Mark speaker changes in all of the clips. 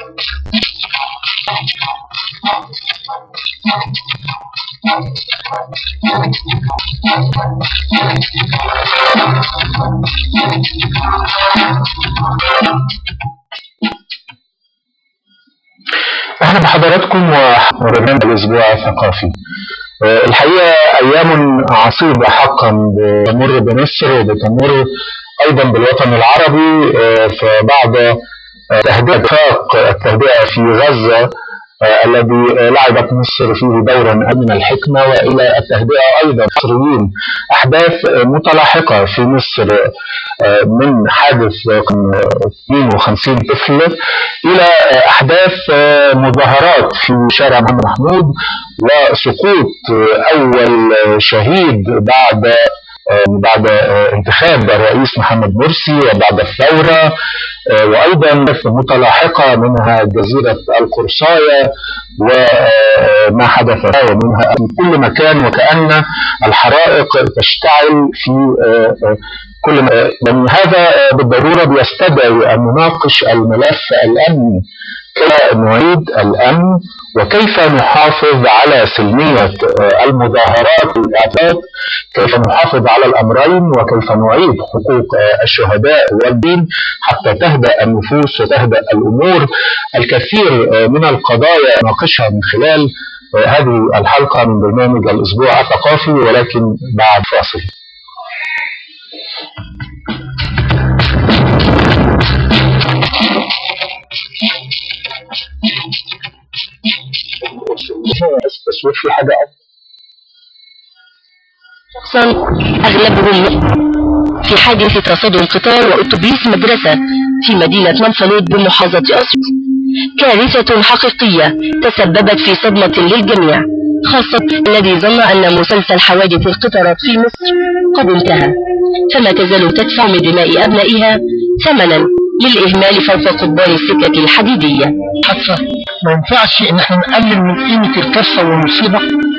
Speaker 1: اهلا بحضراتكم وبرنامج الاسبوع الثقافي آه، الحقيقه ايام عصيبه حقا بتمر بمصر وبتمر ايضا بالوطن العربي آه، فبعد آه، تهدئه اتفاق التهدئه في غزه آه، الذي آه، لعبت مصر فيه دورا من الحكمه والى التهدئه ايضا مصريين احداث آه، متلاحقه في مصر آه، من حادث رقم 52 طفل الى آه، احداث آه، مظاهرات في شارع محمد محمود وسقوط آه، اول آه، شهيد بعد آه، بعد آه، انتخاب الرئيس محمد مرسي وبعد الثورة آه، وأيضا متلاحقة منها جزيرة القرصاية وما حدث ومنها في كل مكان وكأن الحرائق تشتعل في آه، آه، كل م- آه، لأن هذا آه، بالضرورة بيستدعي أن نناقش الملف الأمني كيف نعيد الأمن وكيف نحافظ على سلمية آه، المظاهرات والاعتراض كيف نحافظ على الأمرين وكيف نعيد حقوق آه، الشهداء والدين حتى تهدأ النفوس وتهدأ الأمور الكثير آه، من القضايا نناقشها من خلال آه، هذه الحلقة من برنامج الأسبوع الثقافي ولكن بعد فاصل بس بس في حاجة
Speaker 2: شخصا أغلبهم في حادث تصادم قطار وأتوبيس مدرسة في مدينة منفلود بمحافظة أسيوط كارثة حقيقية تسببت في صدمة للجميع خاصة الذي ظن أن مسلسل حوادث القطارات في مصر قد انتهى فما تزال تدفع من دماء أبنائها ثمنا للإهمال فوق قضبان السكك الحديدية
Speaker 3: حادثة ما ينفعش ان احنا نقلل من قيمة الكارثة والمصيبة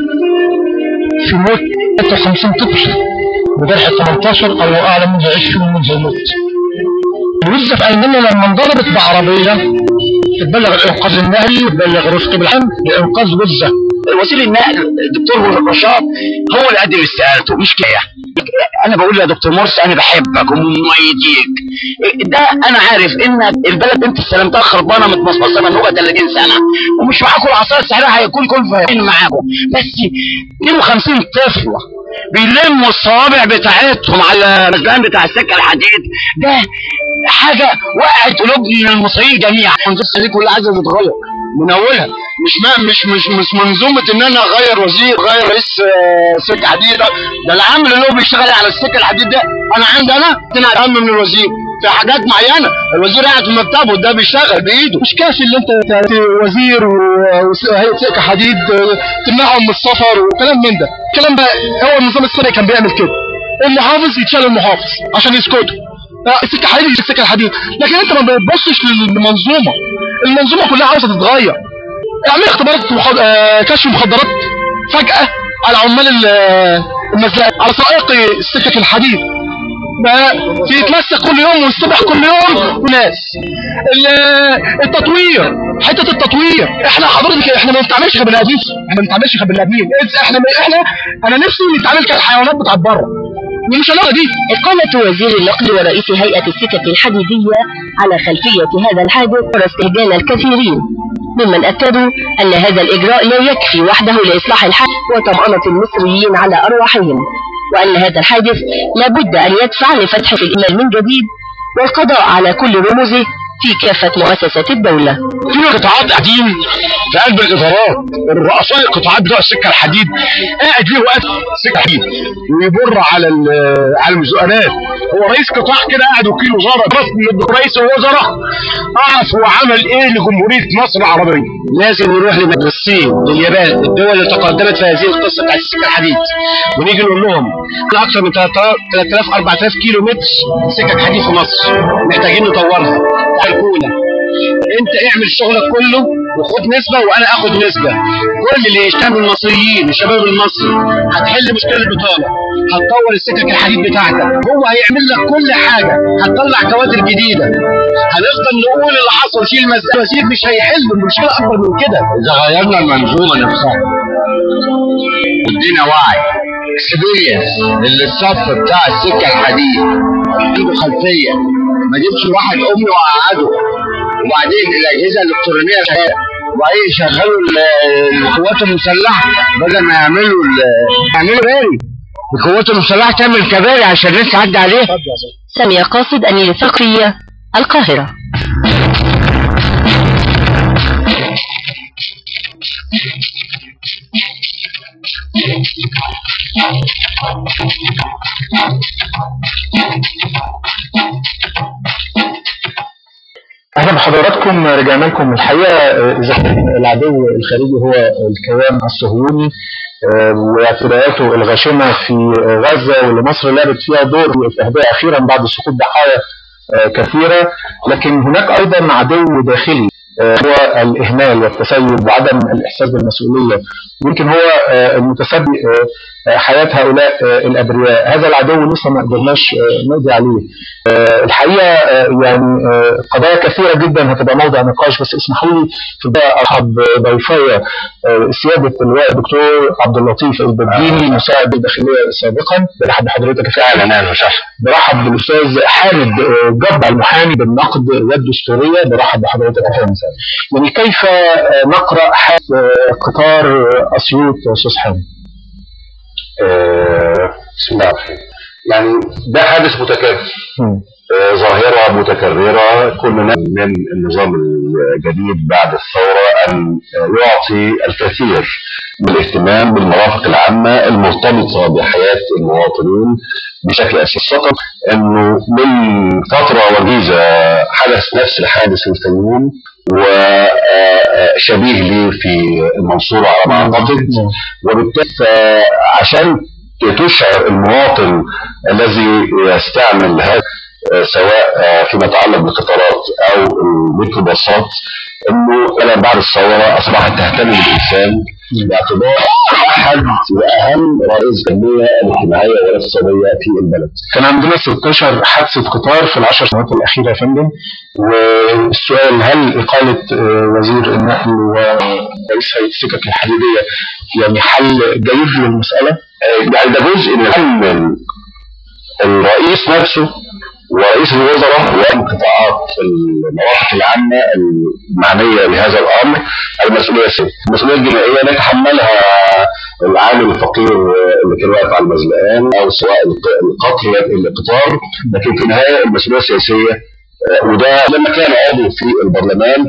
Speaker 3: في موت 53 طفل وجرح 18 او اعلى منذ 20 منذ الموت الوزة في ايمننا لما انضربت بعربية تبلغ الانقاذ النهري وتبلغ رفق بالحمد لانقاذ وزة
Speaker 4: وزير النقل الدكتور رشاد هو اللي قدم استقالته مش كده انا بقول يا دكتور مرسي انا بحبك ومؤيديك ده انا عارف ان البلد انت استلمتها خربانه متمصمصه من 30 سنه ومش معاكم العصايه السحريه هيكون كل فاهمين معاكم بس 52 طفله بيلموا الصوابع بتاعتهم على الرجلان بتاع السكه الحديد ده حاجه وقعت قلوب المصريين جميعا القصه دي كلها عايزه تتغير من اولها مش ما مش مش مش منظومه ان انا اغير وزير اغير رئيس آه، سكه حديد ده العامل اللي هو بيشتغل على السكه الحديد ده انا عندي انا انا اهم من الوزير في حاجات معينه الوزير قاعد في مكتبه ده بيشتغل بايده
Speaker 3: مش كافي ان انت ت- ت- وزير و- وهيئه سكه حديد آه، تمنعهم من السفر وكلام من ده الكلام ده هو النظام السابق كان بيعمل كده المحافظ يتشال المحافظ عشان يسكتوا آه، السكه حديد السكه الحديد لكن انت ما بتبصش للمنظومه المنظومه كلها عاوزه تتغير اعمل اختبارات مخد... آه، كشف مخدرات فجاه على عمال ال- آه، المزرعه على سائقي السكك الحديد بقى في يتمسك كل يوم والصبح كل يوم وناس ال- التطوير حته التطوير احنا حضرتك احنا ما بنتعاملش كبني ادمين احنا ما بنتعاملش كبني ادمين إز- احنا احنا انا نفسي نتعامل كالحيوانات بتاعت بره ومش هنقدر دي
Speaker 2: إقامة وزير النقل ورئيس هيئة السكك الحديدية على خلفية هذا الحادث أثار استهجان الكثيرين ممن أكدوا أن هذا الإجراء لا يكفي وحده لإصلاح الحال وطمأنة المصريين على أرواحهم وأن هذا الحادث لابد أن يدفع لفتح الإيمان من جديد والقضاء على كل رموزه في كافة مؤسسات الدولة
Speaker 4: في قطاعات قاعدين في قلب الادارات الرؤساء القطاعات بتوع السكه الحديد قاعد ليه واقف سكه حديد ويبر على ال- على المزقنات هو رئيس قطاع كده قاعد وكيل وزاره بس من رئيس الوزراء اعرف هو عمل ايه لجمهوريه مصر العربيه لازم نروح للصين لليابان الدول اللي تقدمت في هذه القصه بتاعت السكه الحديد ونيجي نقول لهم احنا اكثر من 3000 4000 كيلو متر سكك حديد في مصر محتاجين نطورها تعرفونا انت اعمل شغلك كله وخد نسبه وانا اخد نسبه كل اللي يشتغل المصريين الشباب المصري هتحل مشكله البطاله هتطور السكك الحديد بتاعتك هو هيعمل لك كل حاجه هتطلع كوادر جديده هنفضل نقول اللي حصل شيل المسألة وزير مش هيحل المشكله اكبر من كده اذا غيرنا المنظومه نفسها ادينا وعي اكسبيرينس اللي الصف بتاع السكه الحديد عنده خلفيه ما جبش واحد امي وقعده وبعدين الاجهزه الالكترونيه شغاله وبعدين يشغلوا ال- القوات المسلحه بدل ما يعملوا ال- يعملوا باري القوات المسلحه تعمل كباري عشان الناس تعدي عليها
Speaker 2: سامية قاصد أمير الثقفية القاهرة
Speaker 1: اهلا بحضراتكم رجعنا لكم الحقيقه آه، اذا كان العدو الخارجي هو الكيان الصهيوني آه، واعتداءاته الغاشمه في آه، غزه واللي مصر لعبت فيها دور في اهداء اخيرا بعد سقوط ضحايا آه، كثيره لكن هناك ايضا عدو داخلي آه، هو الاهمال والتسيب وعدم الاحساس بالمسؤوليه يمكن هو آه، المتسبب آه، آه، حياه هؤلاء آه، الابرياء هذا العدو لسه ما قدرناش آه، نقضي عليه آه، الحقيقه آه، يعني آه، قضايا كثيره جدا هتبقى موضع نقاش بس اسمحوا لي في البدايه ارحب بضيفي آه، سياده اللواء الدكتور عبد اللطيف البديني مساعد الداخليه سابقا برحب بحضرتك يا فندم
Speaker 4: اهلا وسهلا
Speaker 1: برحب بالاستاذ حامد آه، جبع المحامي بالنقد والدستوريه برحب بحضرتك يا فندم يعني كيف آه، نقرا حال آه، قطار آه، اسيوط يا استاذ حامد؟
Speaker 5: آه، بسم الله الرحمن الرحيم. يعني ده حادث متكرر
Speaker 1: مم.
Speaker 5: آه، ظاهرة متكررة كلنا من النظام الجديد بعد الثورة أن يعطي الكثير من الاهتمام بالمرافق العامة المرتبطة بحياة المواطنين بشكل أساسي خاصة أنه من فترة وجيزة حدث نفس الحادث الفيوم وشبيه ليه في المنصورة على ما أعتقد
Speaker 1: مم.
Speaker 5: وبالتالي عشان تشعر المواطن الذي يستعمل هذا آه، سواء آه، فيما يتعلق بالقطارات او الميكروباصات انه انا بعد الثوره اصبحت تهتم بالانسان باعتبار احد واهم رئيس التنميه الاجتماعيه والاقتصاديه في البلد.
Speaker 1: كان عندنا 16 حادثة قطار في العشر سنوات الأخيرة يا فندم والسؤال هل إقالة آه، وزير النقل ورئيس هيئة السكك الحديدية يعني حل جيد للمسألة؟
Speaker 5: آه، يعني ده جزء من من الرئيس نفسه ورئيس الوزراء والقطاعات المرافق العامة المعنية بهذا الأمر المسؤولية السياسية. المسؤولية الجنائية لا يتحملها العامل الفقير اللي كان واقف على المزلقان أو سواء الق- القطر القطار لكن في النهاية المسؤولية السياسية آه، وده لما كان عضو في البرلمان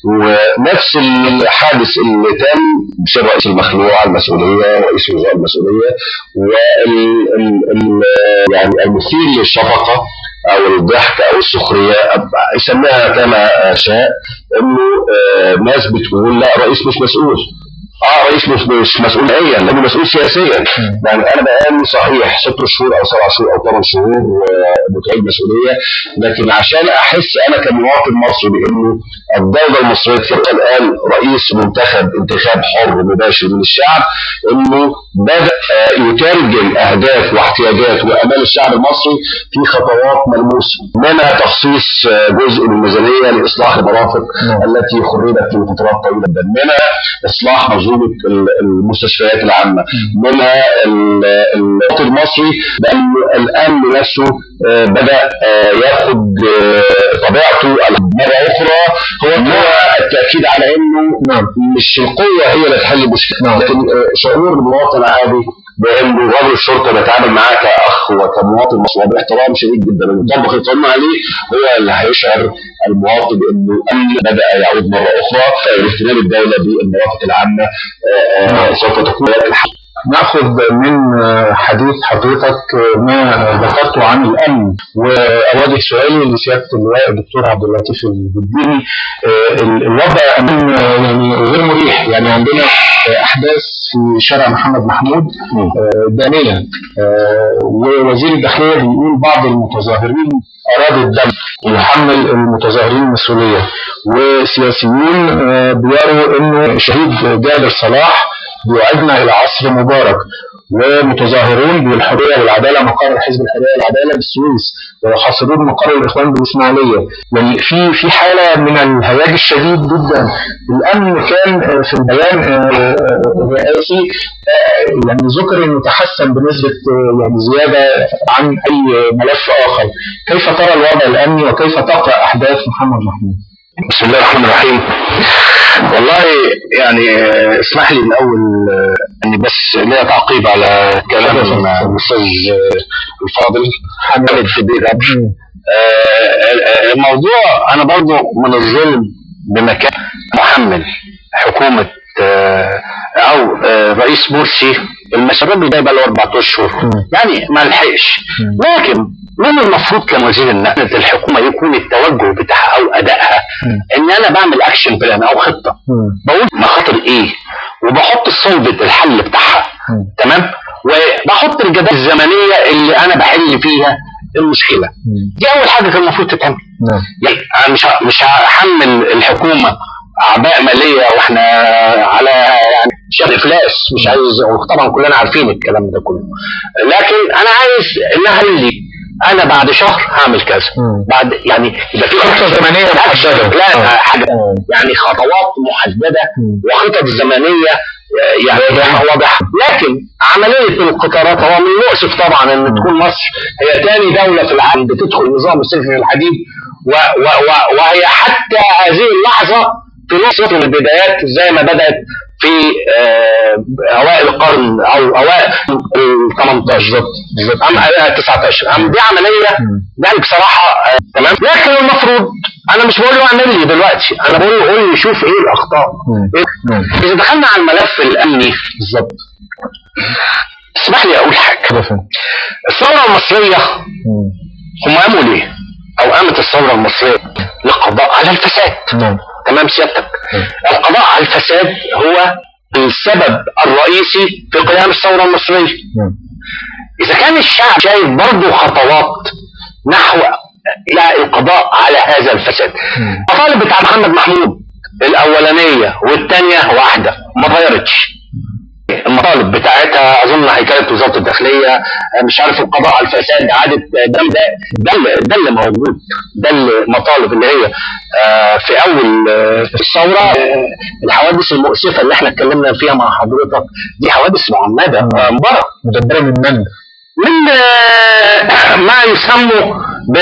Speaker 5: ونفس الحادث اللي تم بسبب رئيس المخلوع المسؤوليه ورئيس الوزراء المسؤوليه وال ال ال يعني المثير للشفقه او الضحك او السخريه أب- يسميها كما شاء انه آه، ناس بتقول لا رئيس مش مسؤول اه رئيس مش مش مسؤول نهائيا لانه مسؤول سياسيا يعني انا بقالي صحيح ست شهور او سبع شهور او ثمان شهور ومتعب مسؤوليه لكن عشان احس انا كمواطن مصري بانه الدوله المصريه كما الان رئيس منتخب انتخاب حر مباشر من الشعب انه بدا آه، يترجم اهداف واحتياجات وامال الشعب المصري في خطوات ملموسه منها تخصيص آه، جزء من الميزانيه لاصلاح المرافق التي خربت في فترات طويله جدا منها اصلاح منظومه ال- المستشفيات العامه منها ال- المواطن المصري بانه الامن نفسه آه، بدا آه، ياخد آه، طبيعته مره اخرى هو هو التاكيد على انه
Speaker 1: نعم.
Speaker 5: مش القوه هي اللي تحل المشكله لكن آه، شعور المواطن العادي بانه رجل الشرطه بيتعامل معاه كاخ وكمواطن مصري وباحترام شديد جدا ويطبق القانون عليه هو اللي هيشعر المواطن بانه الامن بدا يعود مره اخرى اهتمام الدوله بالمرافق العامه آه، آه، سوف تكون الحل
Speaker 1: ناخذ من آه، حديث حضرتك آه، ما ذكرته عن الامن واوجه سؤالي لسياده اللواء الدكتور عبد اللطيف البديني آه، ال- الوضع امام آه، يعني غير مريح يعني عندنا احداث في شارع محمد محمود آه، داميه آه، ووزير الداخليه بيقول بعض المتظاهرين ارادوا الدم ويحمل المتظاهرين المسؤوليه وسياسيون آه، بيروا انه الشهيد جابر صلاح بيوعدنا الى عصر مبارك ومتظاهرون بالحريه والعداله مقر حزب الحريه والعداله بالسويس ويحاصرون مقر الاخوان بالاسماعيليه يعني في في حاله من الهياج الشديد جدا الامن كان آه، في البيان آه، آه، الرئاسي آه، يعني ذكر انه تحسن بنسبه آه، يعني زياده عن اي ملف اخر كيف ترى الوضع الامني وكيف تقرا احداث محمد محمود؟
Speaker 5: بسم الله الرحمن الرحيم والله يعني آه، اسمح لي الاول آه، اني بس ليا تعقيب على كلام الاستاذ آه، الفاضل حمد كبير الموضوع انا برضو من الظلم بمكان محمل حكومه آه، او آه، رئيس مرسي المسافات ده بقى له اربع اشهر يعني ما لحقش لكن من المفروض كوزير النقل الحكومه يكون التوجه بتاعها او ادائها ان انا بعمل اكشن بلان او خطه بقول مخاطر ايه وبحط الصلبة الحل بتاعها تمام وبحط الجدول الزمنيه اللي انا بحل فيها المشكله دي اول حاجه كان المفروض تتعمل
Speaker 1: نعم
Speaker 5: يعني انا مش ه- مش هحمل الحكومه اعباء ماليه واحنا على يعني شهر افلاس مش عايز طبعا كلنا عارفين الكلام ده كله لكن انا عايز انها لي انا بعد شهر هعمل كذا
Speaker 1: مم.
Speaker 5: بعد يعني يبقى في
Speaker 1: خطة زمنية محددة.
Speaker 5: لا
Speaker 1: آه.
Speaker 5: حاجه
Speaker 1: آه.
Speaker 5: يعني خطوات محدده
Speaker 1: مم.
Speaker 5: وخطط زمنيه آه، يعني واضحه لكن عمليه القطارات هو من المؤسف طبعا ان تكون مصر هي ثاني دوله في العالم بتدخل نظام السلك الحديد و و و وهي حتى هذه اللحظه في نص من البدايات زي ما بدات في آه، اوائل القرن او اوائل ال 18 بالظبط بالظبط أم آه، 19 أم دي عمليه يعني بصراحه آه، تمام لكن المفروض انا مش بقول له اعمل لي دلوقتي انا بقول له قول لي شوف ايه الاخطاء إيه؟ اذا دخلنا على الملف الامني
Speaker 1: بالظبط
Speaker 5: اسمح لي اقول حاجه
Speaker 1: كده فهمت
Speaker 5: الثوره المصريه هم قاموا ليه؟ او قامت الثوره المصريه للقضاء على الفساد
Speaker 1: نعم
Speaker 5: تمام سيادتك القضاء على الفساد هو السبب الرئيسي في قيام الثوره المصريه
Speaker 1: نعم
Speaker 5: اذا كان الشعب شايف برضه خطوات نحو الى القضاء على هذا الفساد المطالب بتاع محمد محمود الاولانيه والثانيه واحده ما اتغيرتش المطالب بتاعتها اظن حكايه وزاره الداخليه مش عارف القضاء على الفساد اعاده ده ده ده اللي- ده اللي موجود ده المطالب اللي هي آه، في اول آه، الثوره آه، الحوادث المؤسفه اللي احنا اتكلمنا فيها مع حضرتك دي حوادث معمده آه، مبارك
Speaker 1: مدبرة من من؟
Speaker 5: من آه، ما يسموا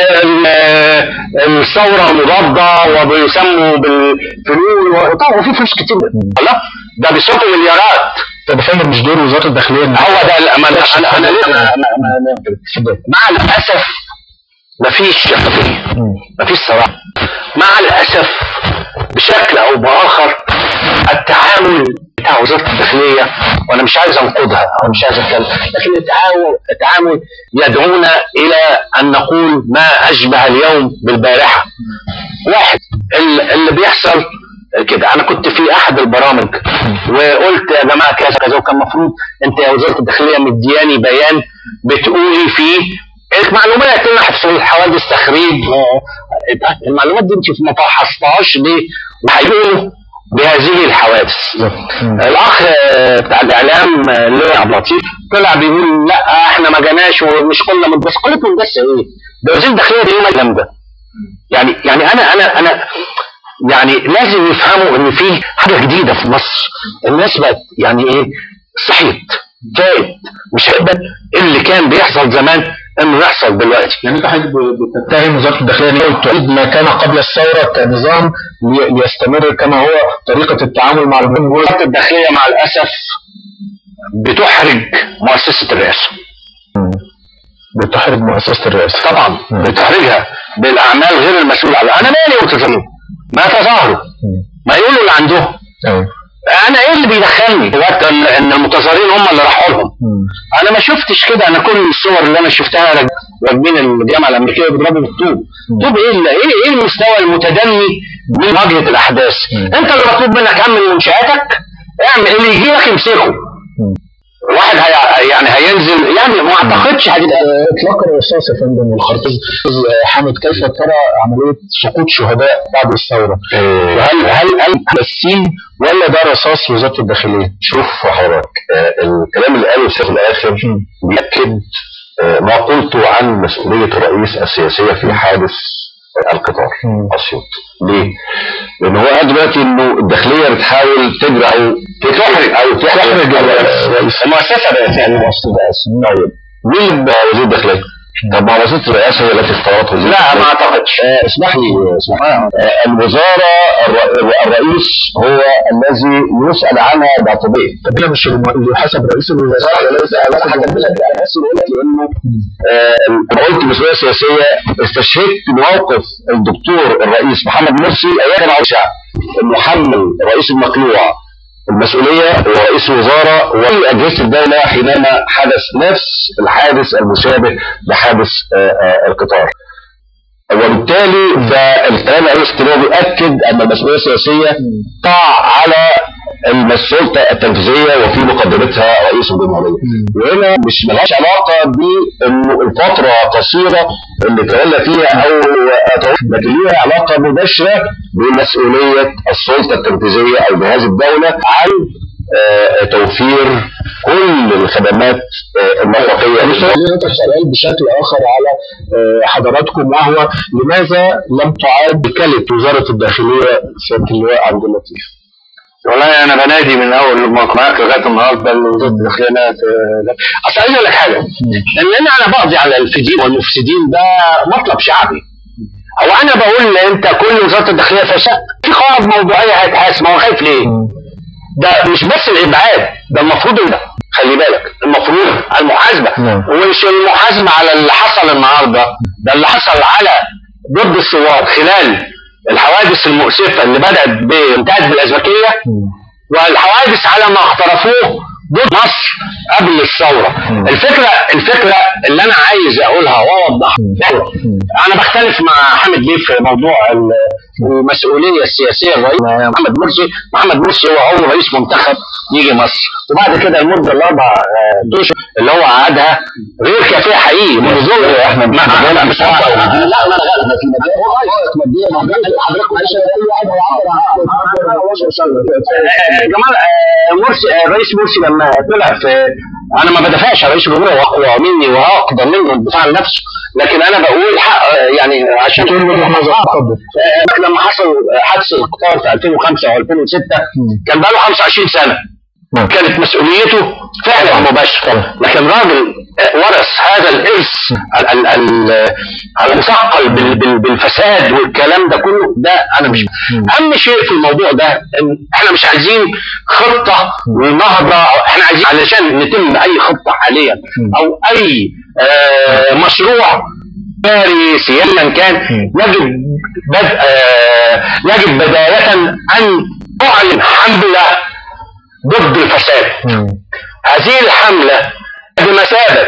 Speaker 5: بالثورة المضادة وبيسموا بالفلول وطبعا في فلوس كتير لا ده بيصرفوا مليارات
Speaker 1: طب يا فندم مش دور وزارة الداخلية إن
Speaker 5: هو ده لا، ما انا انا انا ليه- أنا- أنا-
Speaker 1: اتفضل.
Speaker 5: مع الاسف مفيش شفافيه مفيش صراحه مع الاسف بشكل او باخر التعامل بتاع وزاره الداخليه وانا مش عايز انقضها او مش عايز اتكلم لكن التعامل التعامل يدعونا الى ان نقول ما اشبه اليوم بالبارحه واحد ال- اللي بيحصل كده انا كنت في احد البرامج وقلت يا جماعه كذا كذا وكان المفروض انت يا وزاره الداخليه مدياني بيان بتقولي فيه المعلومات اللي حصل حوادث تخريب آه، المعلومات دي انت ما فحصتهاش ليه؟ وهيقولوا بهذه الحوادث الاخ آه، بتاع الاعلام آه، اللي هو عبد اللطيف طلع بيقول لا احنا ما جاناش ومش كنا من بس قلت من بس ايه؟ ده وزير الداخليه ده ايه الكلام ده؟ يعني يعني انا انا انا يعني لازم يفهموا ان في حاجه جديده في مصر الناس بقت يعني ايه صحيت فايت مش هيبقى اللي كان بيحصل زمان انه يحصل دلوقتي
Speaker 1: يعني انت حضرتك بتتهم وزاره الداخليه ان هي تعيد ما كان قبل الثوره كنظام لي- ليستمر كما هو طريقه التعامل مع الجمهور
Speaker 5: وزاره الداخليه مع الاسف بتحرج مؤسسه الرئاسه
Speaker 1: بتحرج مؤسسه الرئاسه
Speaker 5: طبعا بتحرجها بالاعمال غير المسؤول عنها انا مالي وتظاهروا ما تظاهروا ما يقولوا اللي عندهم
Speaker 1: ايوه
Speaker 5: انا ايه اللي بيدخلني دلوقتي ان إن المتظاهرين هم اللي راحوا لهم انا ما شفتش كده انا كل الصور اللي انا شفتها راك- راكبين الجامعه الامريكيه بيضربوا بالطوب طوب ايه اللي- ايه ايه المستوى المتدني من مواجهه الاحداث انت اللي مطلوب منك امن منشاتك
Speaker 4: اعمل اللي يجي لك امسكه واحد هي يعني هينزل يعني ما اعتقدش هتبقى
Speaker 1: اطلاق الرصاص يا فندم والخرطوش حامد كيف ترى عمليه سقوط شهداء بعد الثوره؟ وهل هل هل بسيم ولا ده رصاص وزاره الداخليه؟
Speaker 5: شوف حضرتك آه، الكلام اللي قاله الشيخ الاخر بيأكد آه، ما قلته عن مسؤولية الرئيس السياسية في حادث القطار
Speaker 1: مم.
Speaker 5: اسيوط ليه؟ لان هو قال دلوقتي انه الداخليه بتحاول تجري او تحرج او تحرج الرئيس
Speaker 4: المؤسسه بقت يعني
Speaker 5: طيب مين اللي بقى وزير الداخليه؟ طب ما وزاره الرئاسه هي التي اختارت وزير
Speaker 4: لا ما اعتقدش
Speaker 5: آه، اسمح لي اسمح لي آه، الوزاره الر- الرئيس هو الذي يسال عنها باعتبار
Speaker 1: طب هنا مش الم- اللي يحاسب رئيس الوزراء
Speaker 5: ليس انا هكمل لك انا بس بقول لك لانه آه، انا قلت مسؤوليه سياسيه استشهدت بموقف الدكتور الرئيس محمد مرسي ايام على الشعب انه حمل الرئيس المقلوع المسؤوليه ورئيس الوزراء واجهزه الدوله حينما حدث نفس الحادث المشابه لحادث آه، آه، القطار. وبالتالي فالكلام الرئيس التنميه بيؤكد ان المسؤوليه السياسيه تقع على السلطه التنفيذيه وفي مقدمتها رئيس الجمهوريه. وهنا مش ملهاش علاقه بانه الفتره قصيره اللي تولى فيها او لكن ليها علاقه مباشره بمسؤوليه السلطه التنفيذيه او جهاز الدوله عن آه، توفير كل الخدمات آه، المرافقيه
Speaker 1: لنطرح سؤال بشكل اخر على آه، حضراتكم وهو لماذا لم تعاد وكاله وزاره الداخليه سياده اللواء عبد اللطيف؟
Speaker 4: والله انا بنادي من اول ما معاك لغايه النهارده اللي وزاره الداخليه إنها ت- اصل عايز اقول لك حاجه ان انا بقضي على الفدين والمفسدين ده مطلب شعبي هو انا بقول انت كل وزاره الداخليه فساد في قواعد موضوعيه هيتحاسب ما هو خايف ليه؟ ده مش بس الابعاد ده المفروض إن- خلي بالك المفروض المحاسبه
Speaker 1: نعم.
Speaker 4: ومش المحاسبه على اللي حصل النهارده ده اللي حصل على ضد الثوار خلال الحوادث المؤسفه اللي بدات بانتهت بالازبكيه والحوادث على ما اقترفوه ضد مصر قبل الثوره الفكره الفكره اللي انا عايز اقولها واوضحها انا بختلف مع حامد بيه في موضوع ال- المسؤوليه السياسيه الرئيس محمد مرسي محمد مرسي هو اول رئيس منتخب يجي مصر وبعد كده المده الاربع آه، اشهر اللي هو قعدها غير كافيه حقيقي من ظلم يا احمد ما لا مش عارف. لا ما انا غلط في جمال آه، مرسي آه، رئيس مرسي لما طلع في انا ما بدافعش عن رئيس الجمهوريه هو اقوى مني واقدر منه الدفاع عن نفسه لكن انا بقول حق آه، يعني عشان
Speaker 1: تقول وجهة نظر، اتفضل.
Speaker 4: آه، لما حصل حادث القطار في 2005 و 2006 كان بقى له 25 سنه
Speaker 1: نعم.
Speaker 4: كانت مسؤوليته فعلا مباشره لكن راجل ورث هذا الارث ال- ال- ال- المثقل بال- بال- بالفساد والكلام ده كله ده انا مش اهم شيء في الموضوع ده ان احنا مش عايزين خطه ونهضه احنا عايزين علشان نتم اي خطه حاليا او اي آه، مشروع جاري سياسيا كان يجب بدء آه، يجب بدايه ان نعلن حمله ضد الفساد هذه الحملة بمثابة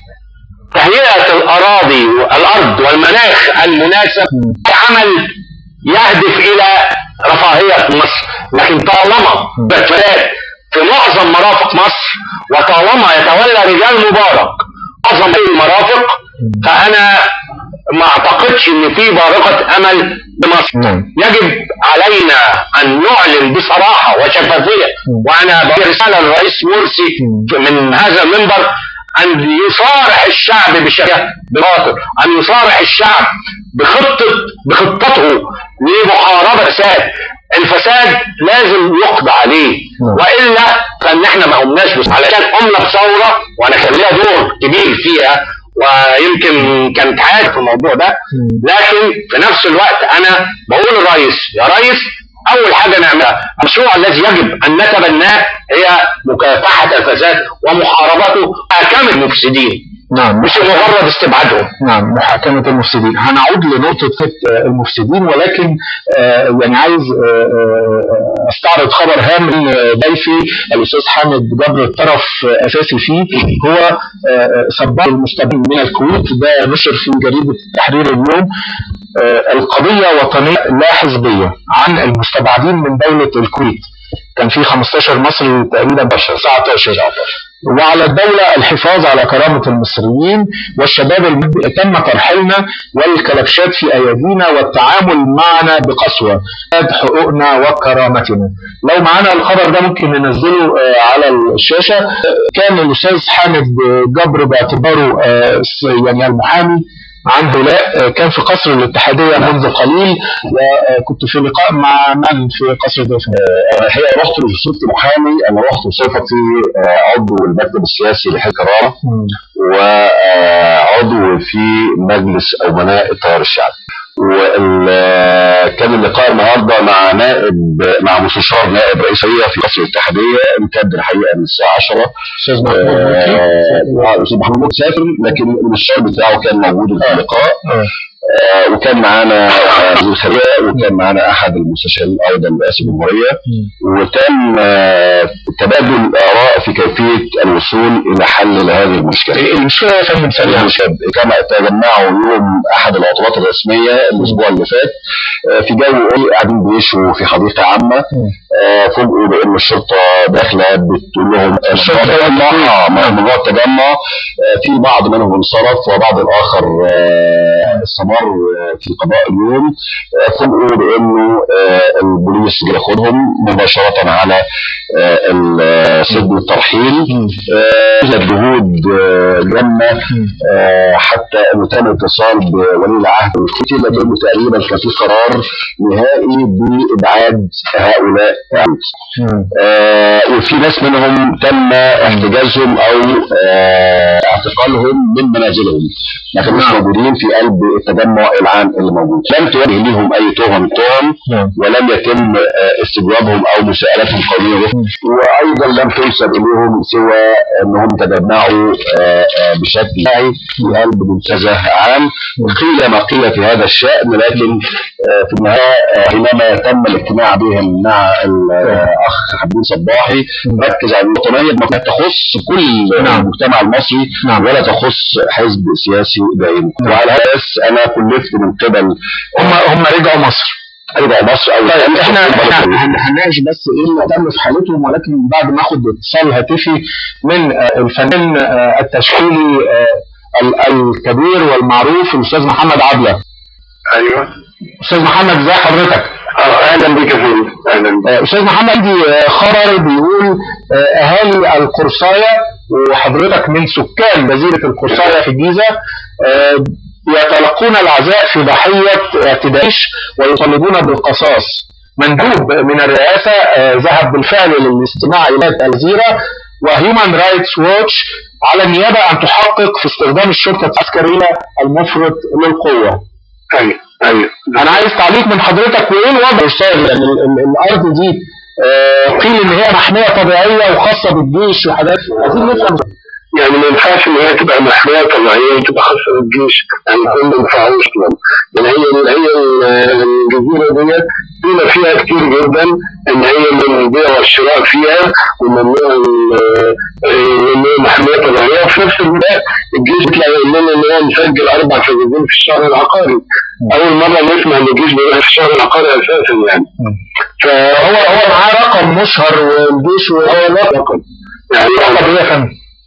Speaker 4: تهيئة الأراضي الأرض والمناخ المناسب عمل يهدف إلى رفاهية مصر لكن طالما بالفساد في معظم مرافق مصر وطالما يتولى رجال مبارك معظم هذه المرافق فأنا ما أعتقدش إن في بارقة أمل بمصر
Speaker 1: نعم.
Speaker 4: يجب علينا أن نعلن بصراحة وشفافية وأنا بقول رسالة للرئيس مرسي من هذا المنبر أن يصارح الشعب بشكل بباطل أن يصارح الشعب بخطة بخطته لمحاربة الفساد الفساد لازم يقضى عليه والا فان احنا ما قمناش بس علشان قمنا بثوره وانا كان ليا دور كبير فيها ويمكن كانت حاجه في الموضوع ده لكن في نفس الوقت انا بقول للرئيس يا ريس اول حاجه نعملها المشروع الذي يجب ان نتبناه هي مكافحه الفساد ومحاربته محاكمه المفسدين
Speaker 1: نعم
Speaker 4: مش مجرد استبعادهم
Speaker 1: نعم محاكمة المفسدين هنعود لنقطة فت آه، المفسدين ولكن آه، يعني عايز آه، آه، استعرض خبر هام من آه، ضيفي الأستاذ حامد جبر الطرف آه، أساسي فيه هو آه، آه، سباق المستبدين من الكويت ده نشر في جريدة تحرير اليوم آه، القضية وطنية لا حزبية عن المستبعدين من دولة الكويت كان في 15 مصري تقريبا 19 وعلى الدولة الحفاظ على كرامة المصريين والشباب المصري تم ترحيلنا والكلبشات في أيدينا والتعامل معنا بقسوة حقوقنا وكرامتنا لو معانا الخبر ده ممكن ننزله آه، على الشاشة آه، كان الأستاذ حامد جبر باعتباره آه، يعني المحامي عن هؤلاء آه، كان في قصر الاتحادية منذ قليل وكنت في لقاء مع من في قصر ضيف
Speaker 5: هي رحت لصوت محامي انا رحت بصفتي آه، عضو المكتب السياسي لحي كرامه وعضو في مجلس امناء التيار الشعبي وكان اللقاء النهارده مع نائب مع مستشار نائب رئيسيه في قصر الاتحاديه امتد الحقيقه من الساعه 10
Speaker 1: أستاذ محمود مكي
Speaker 5: آه، الاستاذ محمود سافر لكن المستشار بتاعه كان موجود في اللقاء
Speaker 1: آه.
Speaker 5: آه، وكان معانا آه، وزير الخارجيه وكان معانا احد المستشارين ايضا رئاسه الجمهوريه وتم آه، تبادل الاراء في كيفيه الوصول الى حل لهذه المشكله.
Speaker 1: المشكلة يا فندم سريعا
Speaker 5: المشهد كما تجمعوا يوم احد العطلات الرسميه الاسبوع اللي فات آه، في جو إيه، قاعدين بيشوا في حديقه عامه آه، فوجئوا بان الشرطه داخله بتقول لهم
Speaker 1: الشرطة
Speaker 5: التجمع موضوع التجمع آه، في بعض منهم انصرف وبعض الاخر آه، استمر آه، في قضاء اليوم آه، فوجئوا بانه آه، البوليس جه ياخدهم مباشره على آه، ال- سجن الترحيل آه، بذلت جهود آه، جامه آه، حتى انه تم اتصال بولي العهد الكويتي لكنه تقريبا كان في قرار نهائي بابعاد هؤلاء آه، وفي ناس منهم تم احتجازهم او آه، اعتقالهم من منازلهم ما كانوش موجودين في قلب التجمع العام اللي موجود لم توجه لهم اي تهم تهم
Speaker 1: نعم.
Speaker 5: ولم يتم آه، استجوابهم او مساءلتهم قانونيا وايضا لم تنسب اليهم سوى انهم تجمعوا آه، آه، بشكل داعي في قلب منتزه عام قيل ما قيل في هذا الشان لكن آه، في النهايه آه، حينما تم الاجتماع بهم مع الاخ حبيب صباحي ركز على الوطنيه ما تخص كل
Speaker 1: نعم.
Speaker 5: المجتمع المصري
Speaker 1: نعم.
Speaker 5: ولا تخص حزب سياسي بعينه وعلى هذا بس انا كلفت من قبل
Speaker 1: هم هم رجعوا مصر
Speaker 5: رجع مصر او
Speaker 1: طيب احنا احنا هن- هنناقش بس ايه اللي تم في حالتهم ولكن بعد ما اخد اتصال هاتفي من آه، الفنان آه، التشكيلي آه، ال- الكبير والمعروف الاستاذ محمد عبله
Speaker 5: ايوه
Speaker 1: استاذ محمد ازي حضرتك
Speaker 5: اهلا بك يا فندم اهلا
Speaker 1: آه، استاذ محمد عندي آه، خبر بيقول آه، اهالي القرصايه وحضرتك من سكان جزيره القرصايه في الجيزه آه، يتلقون العزاء في ضحيه اعتداء ويطالبون بالقصاص مندوب من الرئاسه آه، ذهب بالفعل للاستماع الى الجزيره وهيومان رايتس ووتش على النيابه ان تحقق في استخدام الشرطه العسكريه المفرط للقوه.
Speaker 5: ايوه ايوه
Speaker 1: انا عايز تعليق من حضرتك وايه الوضع الشاغل يعني ال- ال- الارض دي آه، قيل ان هي محميه طبيعيه وخاصه بالجيش وحاجات عايزين نفهم
Speaker 5: يعني ما ينفعش ان هي تبقى محميه طبيعيه وتبقى خاصه بالجيش يعني كل ما ينفعوش اصلا يعني هي هي الجزيره ديت قيل فيها كتير جدا ان هي من البيع والشراء فيها وممنوع ال- ان هي محميه طبيعيه وفي نفس الوقت الجيش بيطلع يقول لنا ان هو مسجل اربع فدادين في الشهر العقاري اول مره نسمع ان الجيش بيروح في الشهر العقاري اساسا يعني
Speaker 1: فهو هو معاه رقم مشهر والجيش وهو
Speaker 5: رقم يعني
Speaker 1: لقب ايه يا فندم؟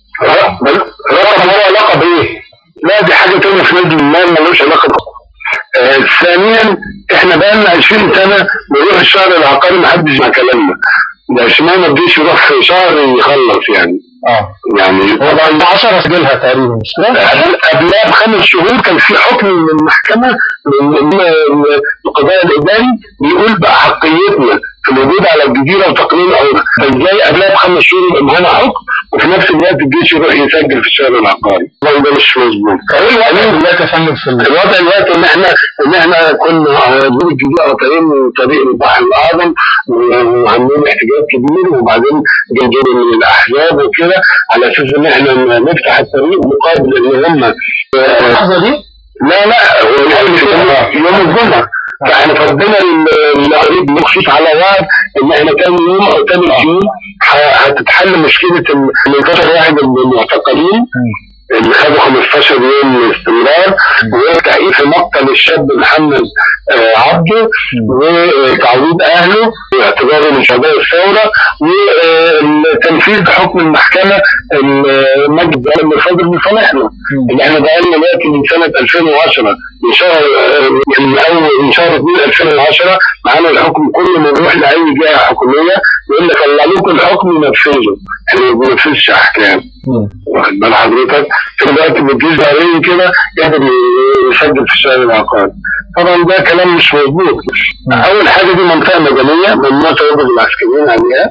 Speaker 5: رقم هو لقب ايه؟ لا دي حاجه تانية في نادي المال ملوش علاقه بقى. آه ثانيا احنا بقى لنا 20 سنه بنروح الشهر العقاري ما حدش مع كلامنا ده اشمعنى الجيش يروح في شهر يخلص يعني
Speaker 1: اه
Speaker 5: يعني
Speaker 1: هو بعد 10 سجلها تقريبا مش كده؟
Speaker 5: قبلها بخمس شهور كان في حكم من المحكمه من من القضاء الاداري بيقول باحقيتنا في الوجود على الجزيره وتقنين عورة فازاي قبلها بخمس شهور يبقى معانا حكم وفي نفس الوقت الجيش يروح يسجل في الشهر العقاري طبعا ده مش مظبوط
Speaker 1: ايه الوضع دلوقتي يا فندم في ال-
Speaker 5: الوضع دلوقتي ان احنا ان احنا كنا عاملين الجزيره قطعين من طريق البحر الاعظم وعاملين احتجاج كبير وبعدين جايين من الاحزاب وكده على اساس ان احنا نفتح الطريق مقابل ان هم
Speaker 1: اللحظه دي
Speaker 5: لا لا هو يوم- يوم الجمعه فاحنا فضينا القريب مخصوص على وعد ان احنا تاني يوم او تاني يوم ه- هتتحل مشكله ال 18 واحد من المعتقلين اللي خدوا 15 يوم استمرار والتحقيق في مقتل الشاب محمد آه، عبده وتعويض اهله باعتباره من شهداء الثوره وتنفيذ حكم المحكمه المجد اللي صادر لصالحنا اللي احنا بقالنا دلوقتي من سنه 2010 من شهر من اول من شهر 2 2010 معانا الحكم كل ما نروح لاي جهه حكوميه يقول لك طلع لكم الحكم نفذه احنا ما بننفذش احكام واخد بال حضرتك في دلوقتي بتجيز عليه كده يقدر يسجل في الشهر العقاري طبعا ده كلام مش مظبوط اول حاجه دي منطقه مدنيه ممنوع تواجد العسكريين عليها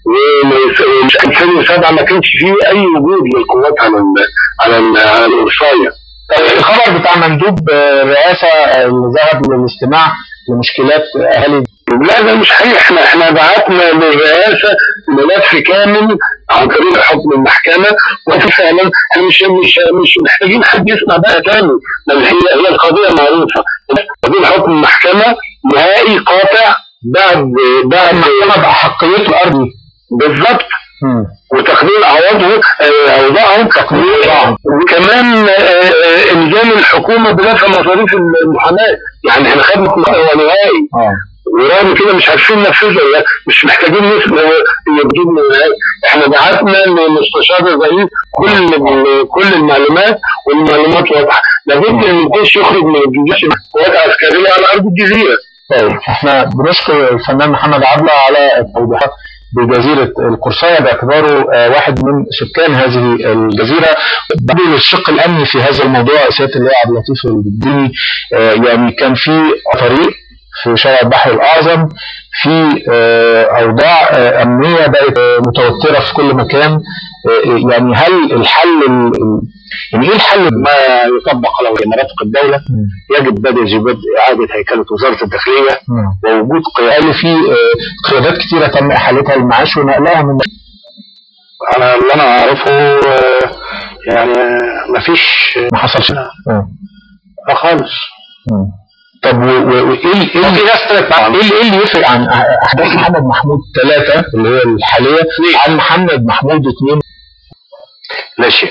Speaker 5: ومش 2007 ما كانش فيه اي وجود للقوات على ال على ال على الوصايه
Speaker 1: الخبر بتاع مندوب الرئاسه اللي ذهب للاستماع لمشكلات اهالي
Speaker 5: لا ده مش حقيقي احنا احنا بعتنا للرئاسه ملف كامل عن طريق حكم المحكمه وفي فعلا احنا مش مش مش محتاجين حد يسمع بقى تاني لان هي هي القضيه معروفه قضيه حكم المحكمه نهائي قاطع بعد بعد
Speaker 1: باحقيته الارضي
Speaker 5: بالظبط وتقدير عوضه اوضاعهم تقدير وكمان الزام الحكومه بدفع مصاريف المحاماه يعني احنا خدنا هو نهائي ورغم كده مش عارفين ننفذها مش محتاجين نسمع يبدو احنا بعتنا لمستشار الرئيس كل كل المعلومات والمعلومات واضحه لابد ان الجيش يخرج من الجيش قوات عسكريه على ارض الجزيره
Speaker 1: طيب احنا بنشكر الفنان محمد عبله على التوضيحات بجزيرة القرصاية باعتباره واحد من سكان هذه الجزيرة برضه للشق الأمني في هذا الموضوع سيادة اللواء عبد اللطيف الديني يعني كان في طريق في شارع البحر الأعظم في أوضاع أمنية بقت متوترة في كل مكان يعني هل الحل يعني ايه الحل
Speaker 4: ما يطبق على مرافق الدوله يجب بدء بدء اعاده هيكله وزاره الداخليه ووجود
Speaker 1: قيادة في قيادات كثيره تم احالتها للمعاش ونقلها من
Speaker 4: انا اللي انا اعرفه يعني ما فيش
Speaker 1: ما حصلش
Speaker 4: لا خالص
Speaker 1: طب وايه ايه
Speaker 4: في ناس طلعت
Speaker 1: ايه اللي, إيه اللي يفرق عن احداث محمد محمود ثلاثة اللي هي الحالية عن محمد محمود اثنين
Speaker 4: لا شيء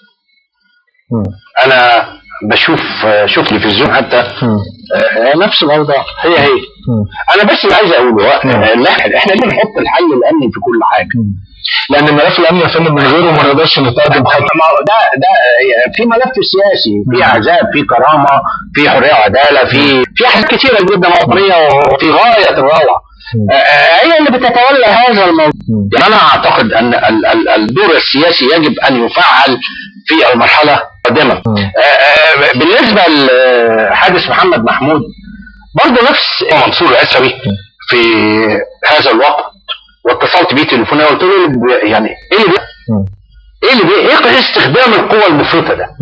Speaker 4: انا بشوف شوف تلفزيون حتى آه نفس الاوضاع هي هي انا بس اللي عايز اقوله احنا ليه نحط الحل الامني في كل حاجه
Speaker 1: لان الملف الامني يا فندم من غيره ما نقدرش نتقدم
Speaker 4: حتى ده ده في ملف سياسي في عذاب في كرامه في حريه وعداله في في حاجات كثيره جدا وطنيه وفي غايه الروعه هي اللي بتتولى هذا الموضوع يعني انا اعتقد ان الدور السياسي يجب ان يفعل في المرحله القادمه بالنسبه لحادث محمد محمود برضه نفس منصور العسوي في هذا الوقت واتصلت بيه تليفونيا وقلت له يعني ايه اللي بي... ايه اللي بي... ايه استخدام القوه المفرطه ده؟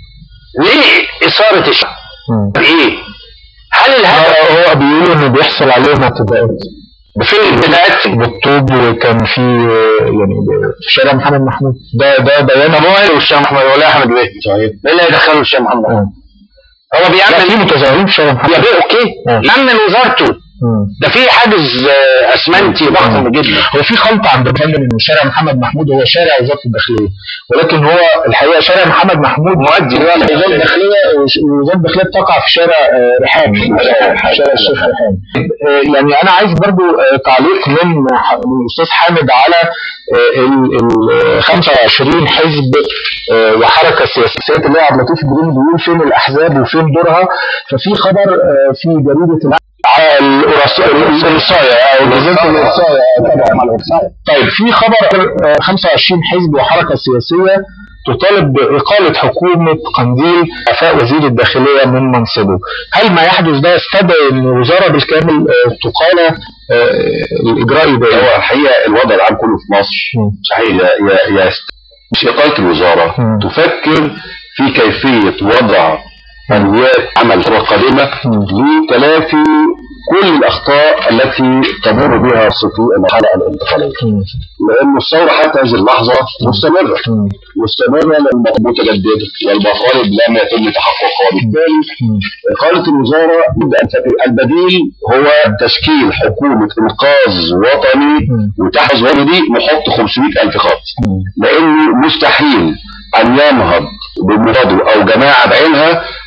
Speaker 4: ليه اثاره الشعب؟ ايه؟ هل الهدف
Speaker 1: هو بيقولوا انه بيحصل عليهم اعتداءات
Speaker 4: فين البدايات
Speaker 1: بالطوب وكان في يعني في شارع محمد محمود ده ده بيان
Speaker 4: طب هو ايه الشيخ محمد ولا احمد بيه صحيح ايه اللي هيدخله الشيخ محمد هو بيعمل
Speaker 1: في متظاهرين في شارع محمد
Speaker 4: يا بيه اوكي يعمل وزارته ده في حاجز اسمنتي ضخم جدا
Speaker 1: هو في خلط عند الفندم ان شارع محمد محمود هو شارع وزاره الداخليه ولكن هو الحقيقه شارع محمد محمود
Speaker 4: مؤدي
Speaker 1: وزاره الداخليه وزاره الداخليه بتقع في شارع رحاب شارع الشيخ رحاب يعني انا عايز برضو تعليق من من الاستاذ حامد على ال 25 حزب وحركه سياسيه اللي هو عبد اللطيف الجريمي بيقول فين الاحزاب وفين دورها ففي خبر في جريده
Speaker 4: الإرصاية
Speaker 1: أو جزيرة الإرصاية طبعا طيب في خبر 25 حزب وحركة سياسية تطالب بإقالة حكومة قنديل وفاء وزير الداخلية من منصبه هل ما يحدث ده يستدعي أن الوزارة بالكامل تقال الإجراء ده
Speaker 5: هو الحقيقة الوضع العام كله في مصر صحيح يا يا مش إقالة الوزارة م. تفكر في كيفية وضع ألوات عمل قادمة لتلافي كل الأخطاء التي تمر بها في المرحلة الانتقالية لأن الثورة حتى هذه اللحظة مستمرة مستمرة لأن متجددة والمطالب لم يتم تحققها وبالتالي إقالة الوزارة البديل هو تشكيل حكومة إنقاذ وطني وتحت الوزارة دي نحط 500 ألف خط لأنه مستحيل أن ينهض بمفرده أو جماعة بعينها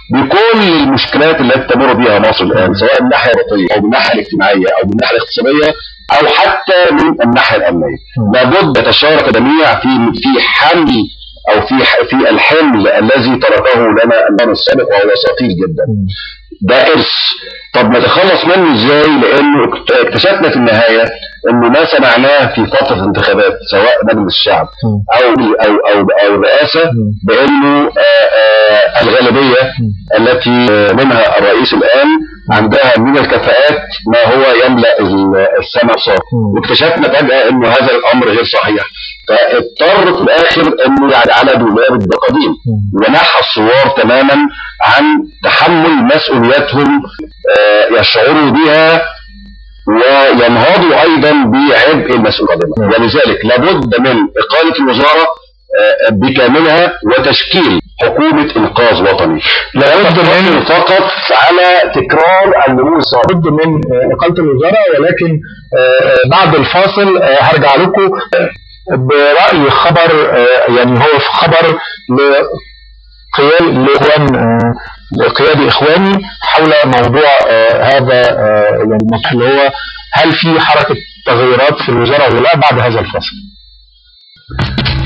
Speaker 5: بكل المشكلات التي تمر بها مصر الان سواء من الناحيه الوطنيه او من الناحيه الاجتماعيه او من الناحيه الاقتصاديه او حتى من الناحيه الامنيه لابد يتشارك الجميع في في حمل او في في الحمل الذي تركه لنا النظام السابق وهو ثقيل جدا ده ارث طب نتخلص منه ازاي لانه اكتشفنا في النهايه انه ما سمعناه في فتره الانتخابات سواء مجلس الشعب او او او او الرئاسه بانه آه، آه، الغالبيه التي منها الرئيس الان عندها من الكفاءات ما هو يملا السماء صار واكتشفنا فجاه انه هذا الامر غير صحيح فاضطر في الاخر انه يعني على دولاب القديم ونحى الثوار تماما عن تحمل مسؤولياتهم آه، يشعروا بها وينهضوا ايضا بعبء المسؤوليه ولذلك لابد من اقاله الوزاره آه، بكاملها وتشكيل حكومة إنقاذ وطني
Speaker 1: لابد من
Speaker 5: فقط على تكرار النمو الصاعد
Speaker 1: لابد من آه، إقالة الوزارة ولكن آه، آه، بعد الفاصل آه، هرجع لكم برأي خبر آه، يعني هو في خبر لقيادة لإخوان آه، لقيادة إخواني حول موضوع آه، هذا آه، يعني الموضوع اللي هو هل في حركة تغيرات في الوزارة ولا لا بعد هذا الفصل